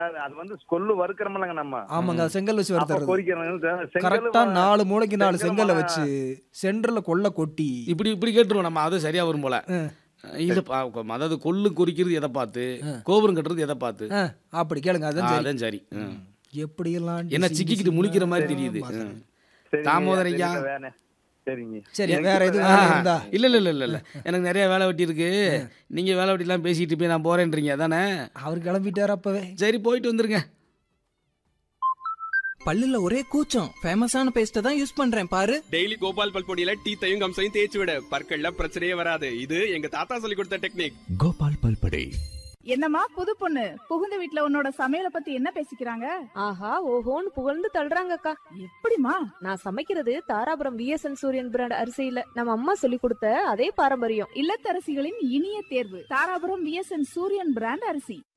அது வந்து கொள்ளு வறுக்கிறோம்லங்க நம்ம ஆமாங்க அது செங்கல் வச்சு அப்ப வறுத்துறது பொரிக்கிறோம் செங்கல் கரெக்டா நாலு மூளைக்கு நாலு செங்கல் செங்கல்ல மா- வச்சு சென்டர்ல கொள்ள கொட்டி இப்படி இப்படி கேட்டுருவோம் நம்ம அது சரியா வரும் போல ஆ. இது பா- அதாவது கொள்ளு குறிக்கிறது எதை பார்த்து கோபுரம் கட்டுறது எதை பார்த்து ஆ, அப்படி கேளுங்க ஆ, அதான் சரி அதான் சரி ம். எப்படியெல்லாம் என்ன டிசைன் சிக்கிக்கிட்டு முழிக்கிற மாதிரி டிசைனா தெரியுது மாத்தணும். ம். சரிங்க, தாமோதர ஐயா. சரிங்க, வேணே. சரிங்க சரி வேற எதுவும் ஆ, வேலை இருந்தா இல்ல இல்ல இல்ல இல்ல இல்ல எனக்கு நிறைய வேலை வெட்டி இருக்கு நீங்க வேலை வெட்டிலாம் பேசிட்டு போய் நான் போறேன்றீங்க தானே அவர் கிளம்பிட்டாரு அப்பவே சரி போயிட்டு வந்துருங்க பல்லுல ஒரே கூச்சம் ஃபேமஸான பேஸ்ட்டை தான் யூஸ் பண்றேன் பாரு டெய்லி கோபால் பல்பொடியில டீத்தையும் கம்சையும் தேய்ச்சி விட பற்கள்ல பிரச்சனையே வராது இது எங்க தாத்தா சொல்லி கொடுத்த டெக்னிக் கோபால் பல்படை என்னம்மா புது பொண்ணு புகுந்த வீட்ல உன்னோட சமையல பத்தி என்ன பேசிக்கிறாங்க ஆஹா ஓஹோன்னு புகழ்ந்து தள்ளுறாங்கக்கா எப்படிமா நான் சமைக்கிறது தாராபுரம் விஎஸ்என் சூரியன் பிராண்ட் அரிசியில நம்ம அம்மா சொல்லி கொடுத்த அதே பாரம்பரியம் இல்லத்தரசிகளின் இனிய தேர்வு தாராபுரம் விஎஸ்என் சூரியன் பிராண்ட் அரிசி